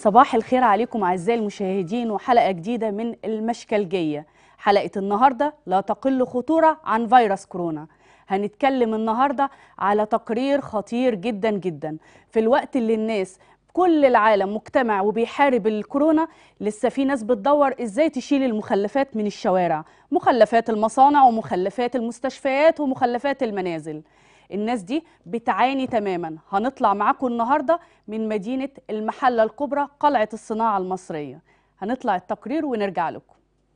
صباح الخير عليكم أعزائي المشاهدين وحلقة جديدة من المشكلجية حلقة النهاردة لا تقل خطورة عن فيروس كورونا هنتكلم النهاردة على تقرير خطير جدا جدا في الوقت اللي الناس كل العالم مجتمع وبيحارب الكورونا لسه في ناس بتدور ازاي تشيل المخلفات من الشوارع مخلفات المصانع ومخلفات المستشفيات ومخلفات المنازل الناس دي بتعاني تماما هنطلع معاكم النهارده من مدينه المحله الكبرى قلعه الصناعه المصريه هنطلع التقرير ونرجع لكم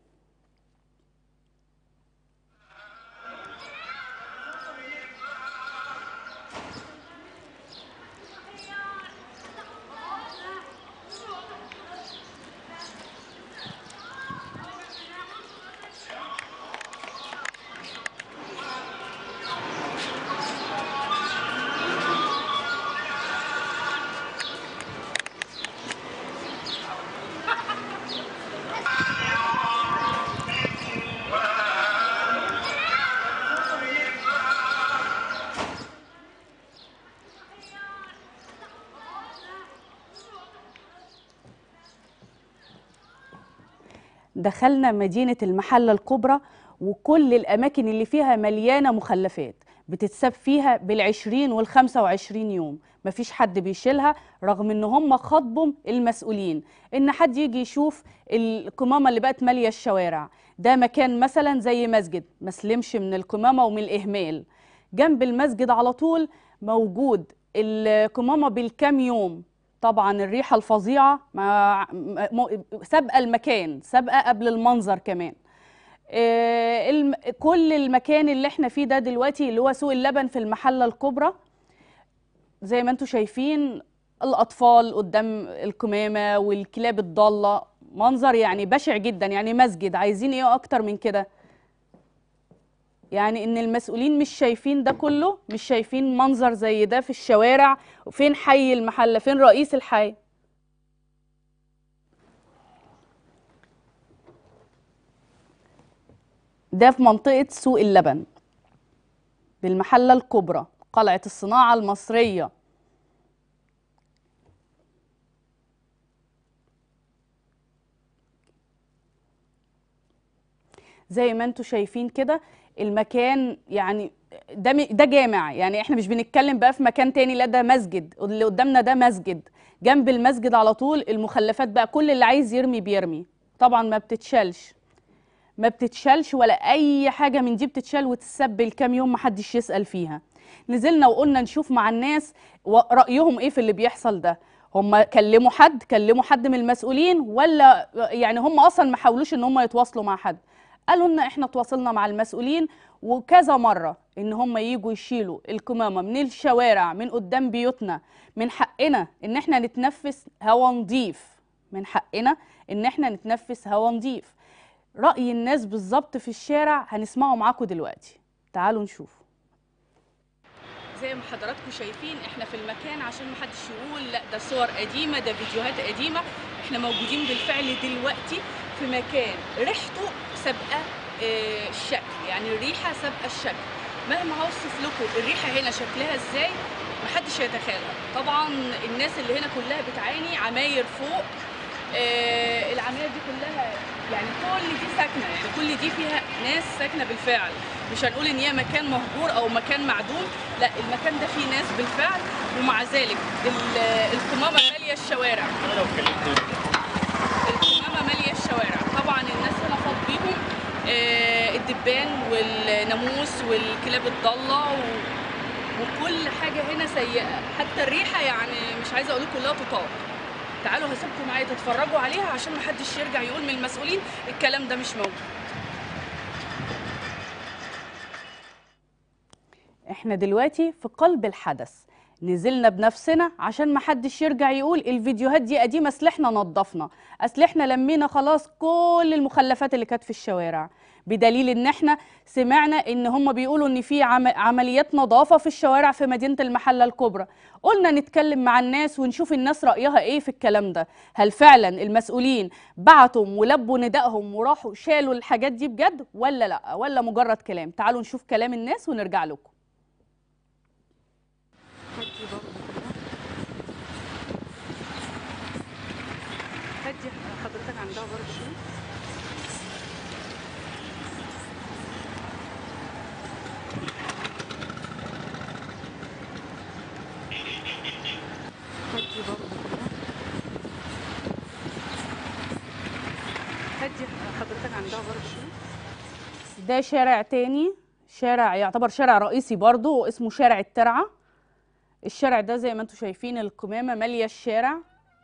دخلنا مدينة المحلة الكبرى وكل الأماكن اللي فيها مليانة مخلفات بتتساب فيها بالعشرين والخمسة وعشرين يوم مفيش حد بيشيلها رغم ان هم خاطبوا المسؤولين ان حد يجي يشوف القمامة اللي بقت مالية الشوارع ده مكان مثلا زي مسجد مسلمش من القمامة ومن الإهمال جنب المسجد على طول موجود القمامة بالكام يوم طبعا الريحه الفظيعه مع سابقه المكان سابقه قبل المنظر كمان آه الم... كل المكان اللي احنا فيه ده دلوقتي اللي هو سوق اللبن في المحله الكبرى زي ما انتم شايفين الاطفال قدام القمامه والكلاب الضاله منظر يعني بشع جدا يعني مسجد عايزين ايه اكتر من كده يعني ان المسؤولين مش شايفين ده كله مش شايفين منظر زي ده في الشوارع فين حي المحله فين رئيس الحي ده في منطقه سوق اللبن بالمحله الكبرى قلعه الصناعه المصريه زي ما انتم شايفين كده المكان يعني ده ده جامع يعني احنا مش بنتكلم بقى في مكان تاني لا ده مسجد اللي قدامنا ده مسجد جنب المسجد على طول المخلفات بقى كل اللي عايز يرمي بيرمي طبعا ما بتتشالش ما بتتشالش ولا اي حاجه من دي بتتشال وتتسب الكام يوم ما حدش يسال فيها نزلنا وقلنا نشوف مع الناس رايهم ايه في اللي بيحصل ده هم كلموا حد كلموا حد من المسؤولين ولا يعني هم اصلا ما حاولوش ان هم يتواصلوا مع حد قالوا لنا احنا تواصلنا مع المسؤولين وكذا مره ان هم يجوا يشيلوا القمامه من الشوارع من قدام بيوتنا من حقنا ان احنا نتنفس هواء نظيف من حقنا ان احنا نتنفس هواء نظيف راي الناس بالظبط في الشارع هنسمعه معاكم دلوقتي تعالوا نشوف زي ما حضراتكم شايفين احنا في المكان عشان ما حدش يقول لا ده صور قديمه ده فيديوهات قديمه احنا موجودين بالفعل دلوقتي في مكان ريحته سابقه اه الشكل يعني الريحه سابقه الشكل مهما هوصف لكم الريحه هنا شكلها ازاي محدش يتخيلها طبعا الناس اللي هنا كلها بتعاني عماير فوق اه العماير دي كلها يعني كل دي ساكنه يعني كل دي فيها ناس ساكنه بالفعل مش هنقول ان هي مكان مهجور او مكان معدوم لا المكان ده فيه ناس بالفعل ومع ذلك القمامه ماليه الشوارع القمامه ماليه الشوارع طبعا الناس هنا فاض بيهم آه الدبان والناموس والكلاب الضاله و... وكل حاجه هنا سيئه حتى الريحه يعني مش عايزه اقول لكم لا تطاق تعالوا هسيبكم معايا تتفرجوا عليها عشان ما حدش يرجع يقول من المسؤولين الكلام ده مش موجود احنا دلوقتي في قلب الحدث نزلنا بنفسنا عشان ما حدش يرجع يقول الفيديوهات دي قديمه اصل احنا نظفنا اصل احنا لمينا خلاص كل المخلفات اللي كانت في الشوارع بدليل ان احنا سمعنا ان هم بيقولوا ان في عمليات نظافه في الشوارع في مدينه المحله الكبرى قلنا نتكلم مع الناس ونشوف الناس رايها ايه في الكلام ده هل فعلا المسؤولين بعتوا ولبوا ندائهم وراحوا شالوا الحاجات دي بجد ولا لا ولا مجرد كلام تعالوا نشوف كلام الناس ونرجع لكم عندها برضه شيء هدي برضه كده هدي حضرتك عندها برضه شيء ده شارع تاني شارع يعتبر شارع رئيسي برضو اسمه شارع الترعة الشارع ده زي ما انتم شايفين القمامة مالية الشارع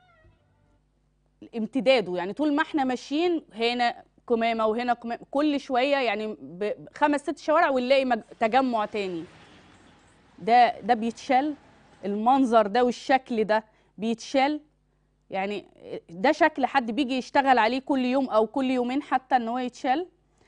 امتداده يعني طول ما احنا ماشيين هنا قمامة وهنا قمامة كل شوية يعني ب- خمس ست شوارع ونلاقي مج- تجمع تاني ده ده بيتشال المنظر ده والشكل ده بيتشال يعني ده شكل حد بيجي يشتغل عليه كل يوم او كل يومين حتى ان هو يتشال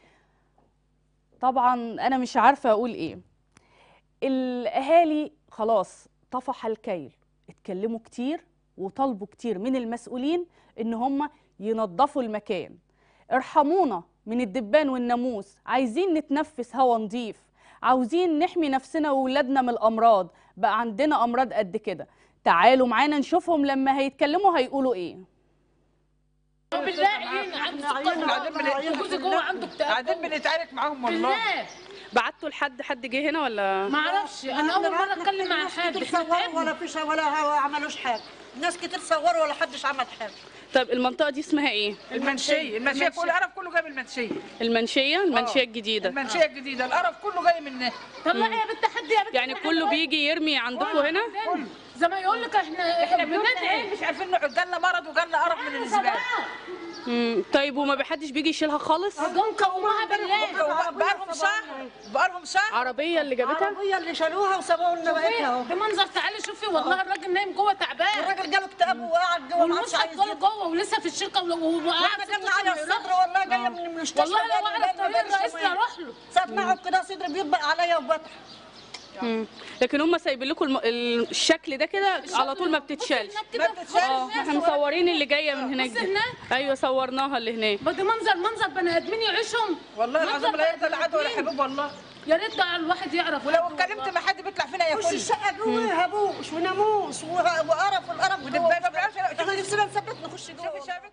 طبعا انا مش عارفه اقول ايه الاهالي خلاص طفح الكيل اتكلموا كتير وطلبوا كتير من المسؤولين ان هم ينظفوا المكان ارحمونا من الدبان والناموس عايزين نتنفس هوا نضيف عاوزين نحمي نفسنا وولادنا من الامراض بقى عندنا امراض قد كده تعالوا معانا نشوفهم لما هيتكلموا هيقولوا ايه بالله عيني عنده سكر قاعدين بن- وجوزي جوه عنده اكتئاب قاعدين بنتعارك معاهم والله بالله بعتوا لحد حد جه هنا ولا ما اعرفش انا اول مره اتكلم مع ناس حد كتير صوروا ولا فيش ولا عملوش حاجه ناس كتير صوروا ولا حدش عمل حاجه طب المنطقه دي اسمها ايه المنشيه المنشيه كل القرف كله جاي من المنشيه المنشيه المنشيه آه. الجديده المنشيه الجديده القرف كله جاي من طلعي يا بنت حد يا بنت يعني كله بيجي يرمي عندكم هنا زي ما يقول لك احنا احنا بندعي مش عارفين نقعد جالنا مرض وجالنا قرف من الزباله مم. طيب وما بحدش بيجي يشيلها خالص جم كومها بالليل بقالهم شهر بقالهم شهر عربيه اللي جابتها العربيه اللي شالوها وسابوها لنا بقيتها اهو ده منظر تعالي شوفي والله الراجل نايم جوه تعبان الراجل جاله اكتئاب وقعد جوه ما عادش والمصحف عايز كله يطلع. جوه ولسه في الشركه وقعد واحنا جالنا على الصدر والله جايه من المستشفى والله لو جاية- اعرف جاية طريق بقالي الرئيس يومين. اروح له ساعة ما اقعد كده صدري بيطبق عليا وبطح مم. لكن هم سايبين لكم الم... الشكل ده كده على طول ما بتتشالش كده ما بتتشالش. اه احنا مصورين اللي جايه من هناك بصي دي. هناك. ايوه صورناها اللي هناك بدي منظر منظر بني ادمين يعيشهم والله العظيم منظر لا يرضى بني العدو ولا آدمين. حبيب والله يا ريت ده الواحد يعرف ولو حد اتكلمت والله. مع حد بيطلع فينا وش ياكل الشقه جوه هبوش وناموس وه- وقرف والقرف ودبابة جوه. بقى، شوف- احنا نفسنا نثبت نخش شوفي جوه شايفك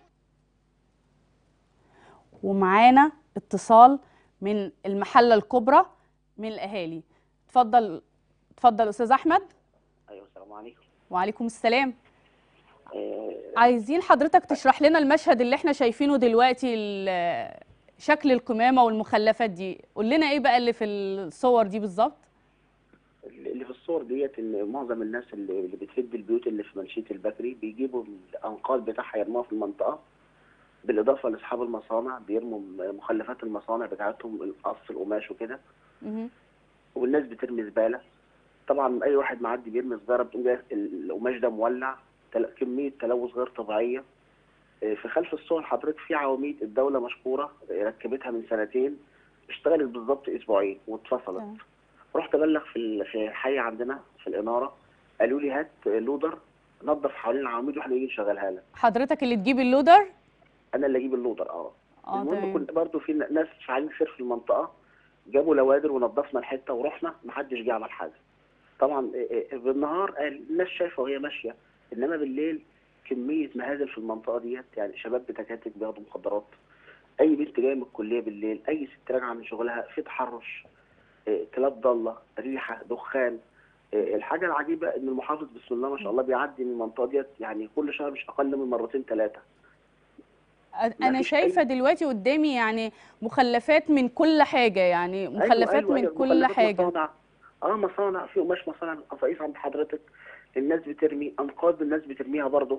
ومعانا اتصال من المحله الكبرى من الاهالي اتفضل اتفضل استاذ احمد ايوه السلام عليكم وعليكم السلام آه، عايزين حضرتك تشرح لنا المشهد اللي احنا شايفينه دلوقتي ال- شكل القمامه والمخلفات دي قول لنا ايه بقى اللي في الصور دي بالظبط اللي في الصور ديت ان معظم الناس اللي اللي بتهد البيوت اللي في منشيه البكري بيجيبوا الانقاض بتاعها يرموها في المنطقه بالاضافه لاصحاب المصانع بيرموا مخلفات المصانع بتاعتهم القص القماش وكده مهم. والناس بترمي زباله طبعا اي واحد معدي بيرمي سجاره بتقوم جايه القماش ده مولع تل- كميه تلوث غير طبيعيه آه، في خلف الصور حضرتك في عواميد الدوله مشكوره آه، ركبتها من سنتين اشتغلت بالظبط اسبوعين واتفصلت تمام. رحت ابلغ في ال- في الحي عندنا في الاناره قالوا لي هات لودر نظف حوالين العواميد واحنا نيجي نشغلها لك حضرتك اللي تجيب اللودر انا اللي اجيب اللودر اه اه المهم تمام كنت برضو في ناس فعالين خير في المنطقه جابوا لوادر ونظفنا الحته ورحنا محدش جه عمل حاجه طبعا إيه إيه بالنهار قال الناس شايفه وهي ماشيه انما بالليل كميه مهازل في المنطقه ديت يعني شباب بتكاتك بياخدوا مخدرات اي بنت جايه من الكليه بالليل اي ست راجعه من شغلها في تحرش إيه، كلاب ضاله ريحه دخان إيه، الحاجه العجيبه ان المحافظ بسم الله ما شاء الله بيعدي من المنطقه ديت يعني كل شهر مش اقل من مرتين ثلاثه انا مفيش شايفه أي- دلوقتي قدامي يعني مخلفات من كل حاجه يعني مخلفات من كل مخلفات حاجه مصانع اه مصانع في قماش مصانع قصايص عند حضرتك الناس بترمي انقاض الناس بترميها برضه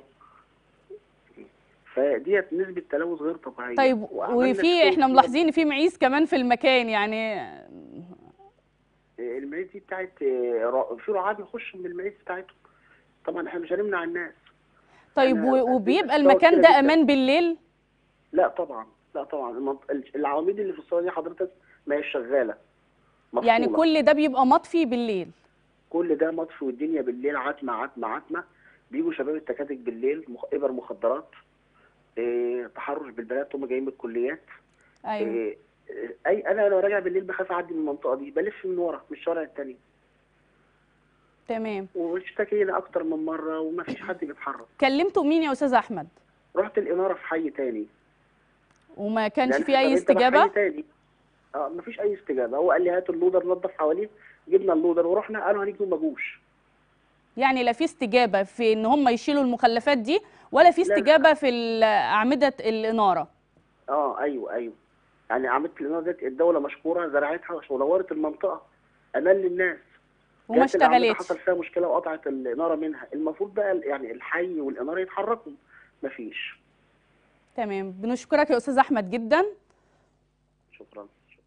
فديت نسبة تلوث غير طبيعية طيب وعملنا وفي شغل احنا فيها. ملاحظين ان في معيز كمان في المكان يعني آه، المعيز دي بتاعت آه، رع- في رعاة بيخشوا من المعيز بتاعتهم طبعا احنا مش هنمنع الناس طيب أنا و- أديت وبيبقى الصور المكان كده ده جداً. امان بالليل لا طبعا لا طبعا المنط... العواميد اللي في الصورة دي حضرتك ما هي شغالة يعني مفصولة. كل ده بيبقى مطفي بالليل كل ده مطفي والدنيا بالليل عتمة عتمة عتمة بيجوا شباب التكاتك بالليل مخ... إبر مخدرات إيه... تحرش بالبنات هم جايين من الكليات ايوه إيه... إيه، اي انا لو راجع بالليل بخاف اعدي من المنطقه دي بلف من ورا من الشارع التاني تمام واشتكينا اكتر من مره وما فيش حد بيتحرك كلمتوا مين يا استاذ احمد رحت الاناره في حي تاني وما كانش لأن في اي طب أنت استجابه محل تاني. اه مفيش اي استجابه هو قال لي هات اللودر نظف حواليه جبنا اللودر ورحنا قالوا هنيجي وما جوش يعني لا في استجابه في ان هم يشيلوا المخلفات دي ولا في لا، لا. استجابه في ال- اعمده الاناره اه ايوه ايوه يعني عملت الاناره ديت الدوله مشكوره زرعتها ونورت المنطقه امان للناس وما جت الأعمدة اشتغلتش حصل فيها مشكله وقطعت الاناره منها المفروض بقى يعني الحي والاناره يتحركوا مفيش تمام بنشكرك يا استاذ احمد جدا شكرا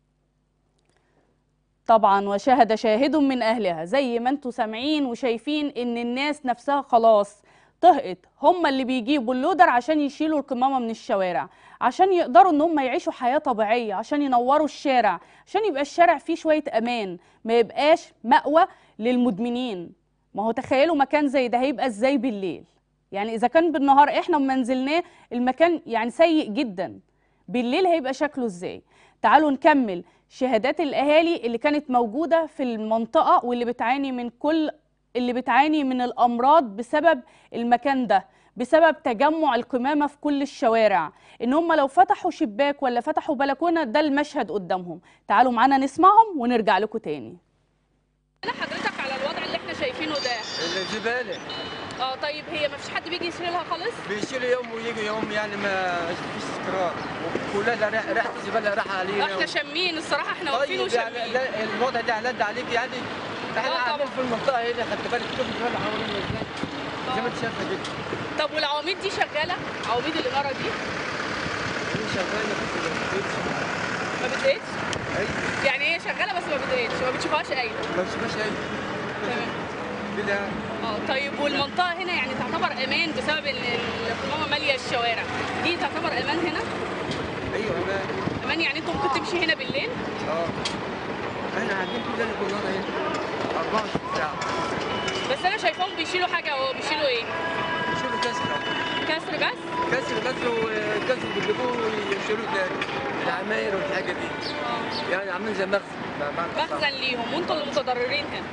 طبعا وشهد شاهد من اهلها زي ما انتم سامعين وشايفين ان الناس نفسها خلاص طهقت هم اللي بيجيبوا اللودر عشان يشيلوا القمامه من الشوارع عشان يقدروا ان هم يعيشوا حياه طبيعيه عشان ينوروا الشارع عشان يبقى الشارع فيه شويه امان ما يبقاش مأوى للمدمنين ما هو تخيلوا مكان زي ده هيبقى ازاي بالليل يعني اذا كان بالنهار احنا وما نزلناه المكان يعني سيء جدا بالليل هيبقى شكله ازاي تعالوا نكمل شهادات الاهالي اللي كانت موجوده في المنطقه واللي بتعاني من كل اللي بتعاني من الامراض بسبب المكان ده بسبب تجمع القمامه في كل الشوارع ان هم لو فتحوا شباك ولا فتحوا بلكونه ده المشهد قدامهم تعالوا معانا نسمعهم ونرجع لكم تاني انا حضرتك على الوضع اللي احنا شايفينه ده الزبالة اه طيب هي ما فيش حد بيجي يشيلها خالص بيشيلوا يوم ويجي يوم يعني ما فيش استقرار وكلها ريح- ريحة الزبالة رايحة علينا احنا شامين الصراحه احنا واقفين طيب يعني وشامين لا- الوضع ده اعلان عليك يعني احنا آه، قاعدين طبعا. في المنطقة هنا خدت بالك شوف الزبالة حوالينا ازاي زي ما انت شايفة كده طب والعواميد دي شغاله عواميد الاناره دي هي شغالة بس ما بتزيدش. ما بتزيدش ايوه يعني هي شغاله بس ما بتزيدش ما بتشوفهاش قايله ما بتشوفهاش ايوه تمام كده اه طيب والمنطقه هنا يعني تعتبر امان بسبب ان القمامه ماليه الشوارع دي تعتبر امان هنا ايوه انا امان يعني انتوا ممكن تمشي هنا بالليل اه احنا قاعدين كلنا كلنا هنا 24 ساعة بس انا شايفاهم بيشيلوا حاجه هو بيشيلوا ايه بيشيلوا كسر كسر بس كسر بس وكسر بيجيبوه ويشيلوه تاني العماير والحاجة دي اه يعني عاملين زي مخزن ما- ما- مخزن ليهم وانتوا اللي متضررين هنا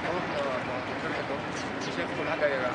شايف كل حاجه يا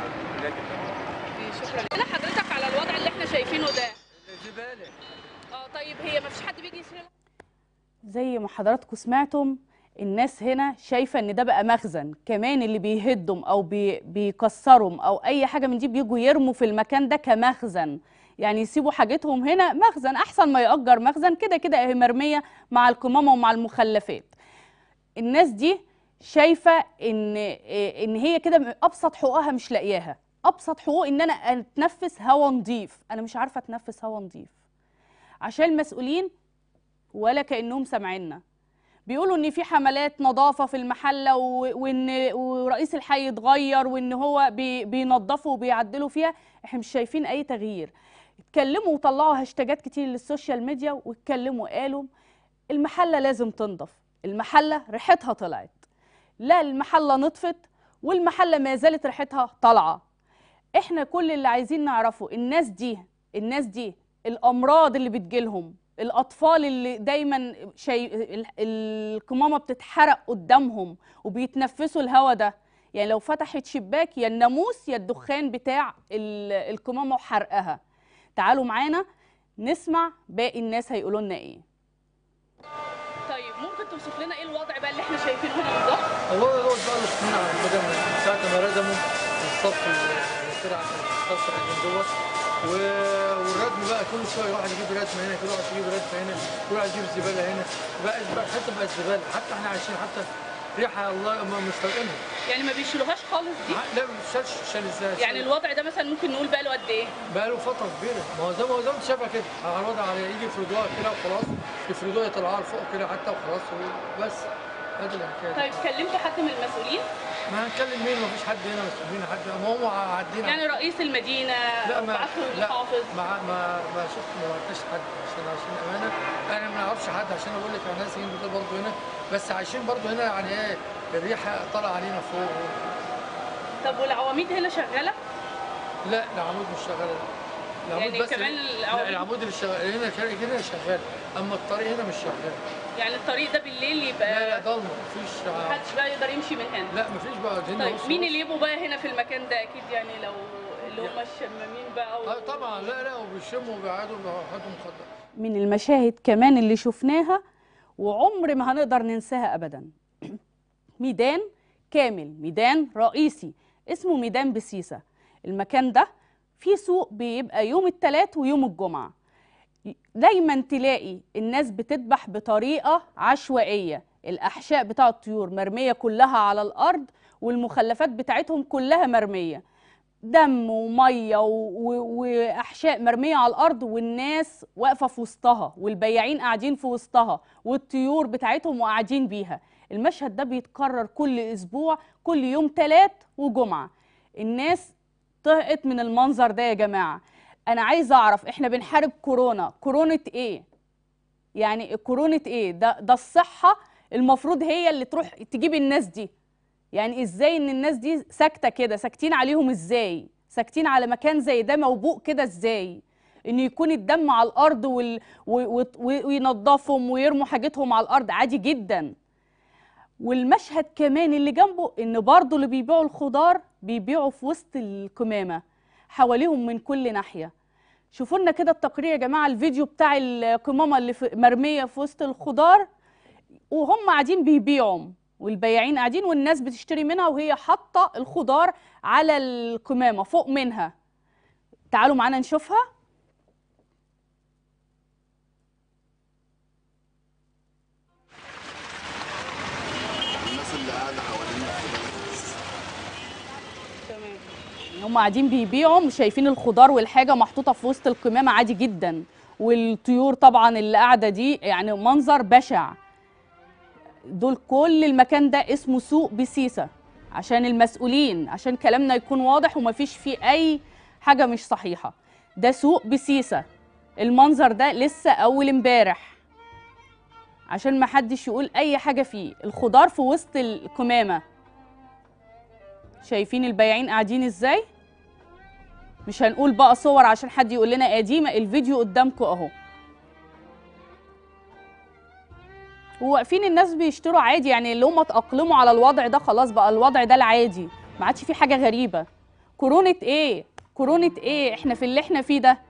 شكرا انا حضرتك على الوضع اللي احنا شايفينه ده الزباله اه طيب هي ما فيش حد بيجي يشيلها زي ما حضراتكم سمعتم الناس هنا شايفه ان ده بقى مخزن كمان اللي بيهدم او بي بيكسرهم او اي حاجه من دي بيجوا يرموا في المكان ده كمخزن يعني يسيبوا حاجتهم هنا مخزن احسن ما يأجر مخزن كده كده هي مرميه مع القمامه ومع المخلفات الناس دي شايفه ان إيه، ان هي كده ابسط حقوقها مش لاقياها ابسط حقوق ان انا اتنفس هوا نظيف انا مش عارفه اتنفس هوا نظيف عشان المسؤولين ولا كانهم سامعيننا بيقولوا ان في حملات نظافه في المحله و- وان ورئيس الحي اتغير وان هو بي بينظفوا وبيعدلوا فيها احنا مش شايفين اي تغيير اتكلموا وطلعوا هاشتاجات كتير للسوشيال ميديا واتكلموا قالوا المحله لازم تنضف المحله ريحتها طلعت لا المحله نطفت والمحله ما زالت ريحتها طالعه احنا كل اللي عايزين نعرفه الناس دي الناس دي الامراض اللي بتجيلهم الاطفال اللي دايما شيء ال- القمامه بتتحرق قدامهم وبيتنفسوا الهواء ده يعني لو فتحت شباك يا الناموس يا الدخان بتاع ال- القمامه وحرقها تعالوا معانا نسمع باقي الناس هيقولوا لنا ايه طيب ممكن توصف لنا ايه الوضع بقى اللي احنا شايفينه هنا بالظبط هو هو بقى الاثنين على المدام من ساعه ما ردموا الصف السرعه الصف اللي دوت و- والردم بقى كل شويه واحد يجيب ردم هنا كل واحد يجيب ردم هنا كل واحد يجيب زباله هنا بقى بقى حتى بقى زباله حتى احنا عايشين حتى ريحه الله ما مش طايقينها يعني ما بيشيلوهاش خالص دي لا ما بتشالش شال ازاي يعني الوضع ده مثلا ممكن نقول بقى له قد ايه بقى له فتره كبيره ما هو زي ما هو زي ما انت شايفها كده على الوضع على يجي يفردوها كده وخلاص يفردوها يطلعوها لفوق كده حتى وخلاص بس هذا الحكايه طيب كلمتوا حد من المسؤولين ما هنتكلم مين ما فيش حد هنا مسؤولين حد ما هم عدينا يعني رئيس المدينه لا ما بعتوا لا المحافظ ما ما ما شفت ما عرفتش حد عشان عشان امانه انا ما اعرفش حد عشان اقول لك الناس هنا كده برضه هنا بس عايشين برضه هنا يعني ايه الريحه طالعه علينا فوق طب والعواميد هنا شغاله لا العمود مش شغال العمود يعني بس كمان لا العواميد- العمود اللي شغال هنا هنا شغال اما الطريق هنا مش شغال يعني الطريق ده بالليل لا لا يبقى ضلمه مفيش محدش بقى يقدر يمشي من هنا لا مفيش بقى هنا طيب بص مين بص. اللي يبقوا بقى هنا في المكان ده اكيد يعني لو اللي هم الشمامين بقى اه طبعا لا لا وبيشموا وبيقعدوا وبياخدوا مخدرات من المشاهد كمان اللي شفناها وعمر ما هنقدر ننساها ابدا ميدان كامل ميدان رئيسي اسمه ميدان بسيسة المكان ده فيه سوق بيبقى يوم الثلاث ويوم الجمعة دايما تلاقي الناس بتذبح بطريقة عشوائية الأحشاء بتاع الطيور مرمية كلها على الأرض والمخلفات بتاعتهم كلها مرمية دم وميه و- و- واحشاء مرميه على الارض والناس واقفه في وسطها والبياعين قاعدين في وسطها والطيور بتاعتهم وقاعدين بيها المشهد ده بيتكرر كل اسبوع كل يوم تلات وجمعه الناس طهقت من المنظر ده يا جماعه انا عايزه اعرف احنا بنحارب كورونا كورونا ايه يعني كورونا ايه ده ده الصحه المفروض هي اللي تروح تجيب الناس دي يعني ازاي ان الناس دي ساكته كده ساكتين عليهم ازاي ساكتين على مكان زي ده موبوء كده ازاي ان يكون الدم على الارض وال... و... و... و- وينضفهم ويرموا حاجتهم على الارض عادي جدا والمشهد كمان اللي جنبه ان برضه اللي بيبيعوا الخضار بيبيعوا في وسط القمامه حواليهم من كل ناحيه شوفوا لنا كده التقرير يا جماعه الفيديو بتاع القمامه اللي في مرميه في وسط الخضار وهم قاعدين بيبيعوا والبياعين قاعدين والناس بتشتري منها وهي حاطه الخضار على القمامه فوق منها تعالوا معانا نشوفها الناس اللي قاعده حوالينا هم قاعدين بيبيعوا شايفين الخضار والحاجه محطوطه في وسط القمامه عادي جدا والطيور طبعا اللي قاعده دي يعني منظر بشع دول كل المكان ده اسمه سوق بسيسه عشان المسؤولين عشان كلامنا يكون واضح ومفيش فيه اي حاجه مش صحيحه ده سوق بسيسه المنظر ده لسه اول امبارح عشان ما حدش يقول اي حاجه فيه الخضار في وسط القمامه شايفين البياعين قاعدين ازاي مش هنقول بقى صور عشان حد يقول لنا قديمه الفيديو قدامكم اهو وواقفين الناس بيشتروا عادي يعني اللي هم اتأقلموا على الوضع ده خلاص بقى الوضع ده العادي ما عادش في حاجه غريبه كورونا ايه كورونا ايه احنا في اللي احنا فيه ده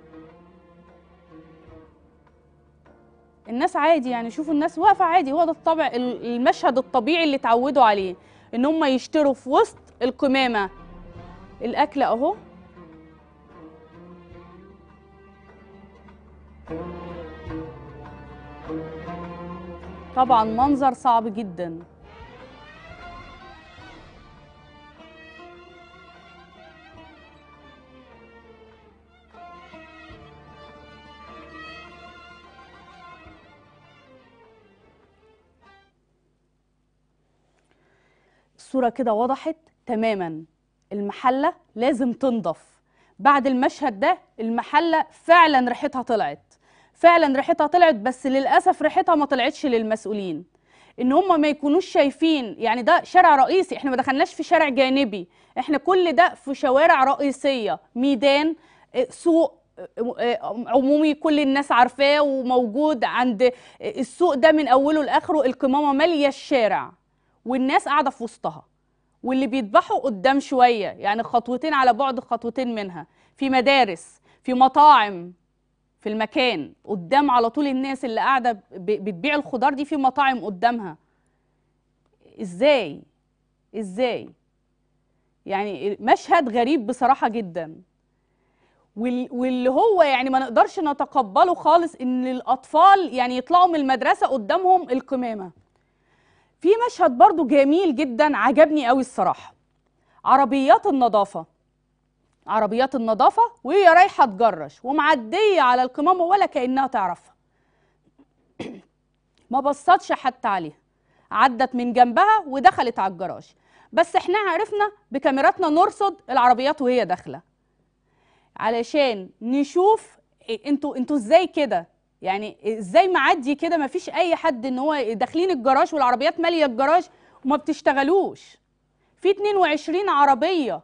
الناس عادي يعني شوفوا الناس واقفه عادي هو ده الطبع ال- المشهد الطبيعي اللي اتعودوا عليه ان هم يشتروا في وسط القمامه الاكل اهو طبعا منظر صعب جدا الصورة كده وضحت تماما المحلة لازم تنضف بعد المشهد ده المحلة فعلا ريحتها طلعت فعلا ريحتها طلعت بس للأسف ريحتها ما طلعتش للمسؤولين ان هم ما يكونوش شايفين يعني ده شارع رئيسي احنا ما دخلناش في شارع جانبي احنا كل ده في شوارع رئيسية ميدان اه، سوق اه، اه، عمومي كل الناس عارفاه وموجود عند اه، السوق ده من اوله لاخره القمامة مالية الشارع والناس قاعدة في وسطها واللي بيذبحوا قدام شوية يعني خطوتين على بعد خطوتين منها في مدارس في مطاعم في المكان قدام على طول الناس اللي قاعدة ب- بتبيع الخضار دي في مطاعم قدامها ازاي ازاي يعني مشهد غريب بصراحة جدا وال- واللي هو يعني ما نقدرش نتقبله خالص ان الاطفال يعني يطلعوا من المدرسة قدامهم القمامة في مشهد برضو جميل جدا عجبني قوي الصراحة عربيات النظافة عربيات النظافة وهي رايحة تجرش ومعدية على القمامة ولا كأنها تعرفها ما بصتش حتى عليها عدت من جنبها ودخلت على الجراج بس احنا عرفنا بكاميراتنا نرصد العربيات وهي داخلة علشان نشوف إيه- انتوا انتوا ازاي كده يعني ازاي معدي كده ما فيش اي حد ان هو داخلين الجراج والعربيات ماليه الجراج وما بتشتغلوش في 22 عربيه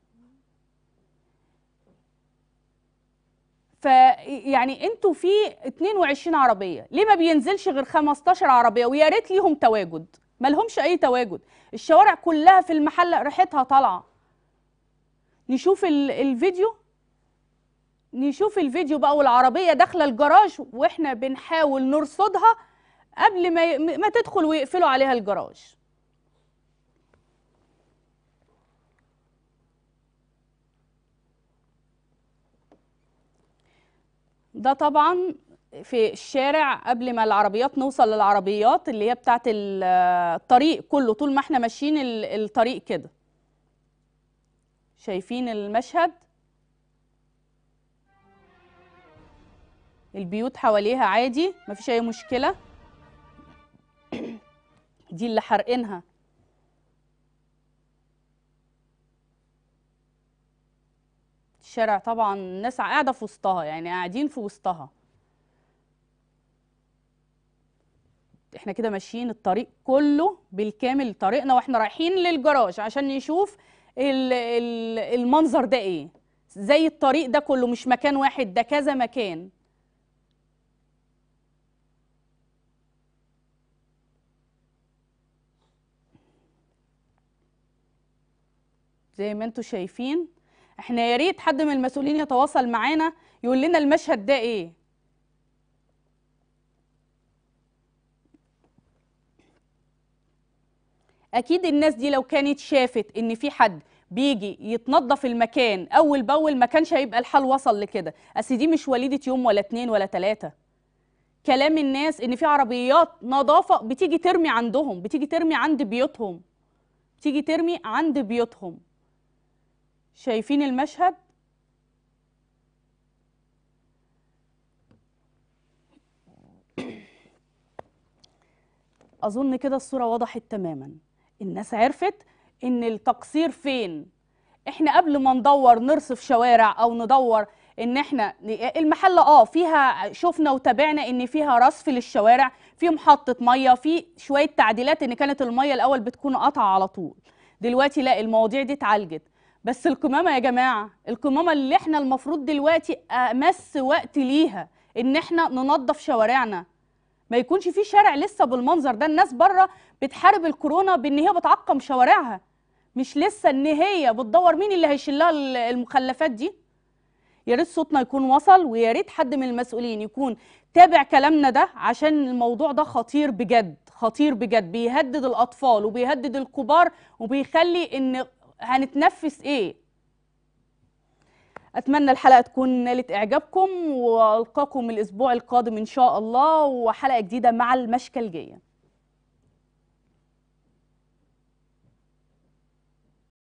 ف يعني انتوا في 22 عربيه ليه ما بينزلش غير 15 عربيه ويا ريت ليهم تواجد ما لهمش اي تواجد الشوارع كلها في المحله ريحتها طالعه نشوف ال- الفيديو نشوف الفيديو بقى والعربيه داخله الجراج واحنا بنحاول نرصدها قبل ما ي- ما تدخل ويقفلوا عليها الجراج ده طبعا في الشارع قبل ما العربيات نوصل للعربيات اللي هي بتاعت ال- الطريق كله طول ما احنا ماشيين ال- الطريق كده شايفين المشهد البيوت حواليها عادي مفيش اي مشكلة دي اللي حرقينها الشارع طبعا الناس قاعدة في وسطها يعني قاعدين في وسطها احنا كده ماشيين الطريق كله بالكامل طريقنا واحنا رايحين للجراج عشان نشوف ال- ال- المنظر ده ايه زي الطريق ده كله مش مكان واحد ده كذا مكان زي ما انتوا شايفين احنا يا ريت حد من المسؤولين يتواصل معانا يقول لنا المشهد ده ايه اكيد الناس دي لو كانت شافت ان في حد بيجي يتنظف المكان اول باول ما كانش هيبقى الحال وصل لكده اصل دي مش وليده يوم ولا اتنين ولا تلاته كلام الناس ان في عربيات نظافه بتيجي ترمي عندهم بتيجي ترمي عند بيوتهم بتيجي ترمي عند بيوتهم شايفين المشهد اظن كده الصوره وضحت تماما الناس عرفت ان التقصير فين احنا قبل ما ندور نرصف شوارع او ندور ان احنا المحله اه فيها شفنا وتابعنا ان فيها رصف للشوارع في محطه ميه في شويه تعديلات ان كانت الميه الاول بتكون قطعه على طول دلوقتي لا المواضيع دي اتعالجت بس القمامه يا جماعه القمامه اللي احنا المفروض دلوقتي امس وقت ليها ان احنا ننظف شوارعنا ما يكونش في شارع لسه بالمنظر ده الناس بره بتحارب الكورونا بان هي بتعقم شوارعها مش لسه ان هي بتدور مين اللي هيشيل لها ال- المخلفات دي يا ريت صوتنا يكون وصل ويا ريت حد من المسؤولين يكون تابع كلامنا ده عشان الموضوع ده خطير بجد خطير بجد بيهدد الاطفال وبيهدد الكبار وبيخلي ان هنتنفس ايه اتمنى الحلقه تكون نالت اعجابكم والقاكم الاسبوع القادم ان شاء الله وحلقه جديده مع المشكلجيه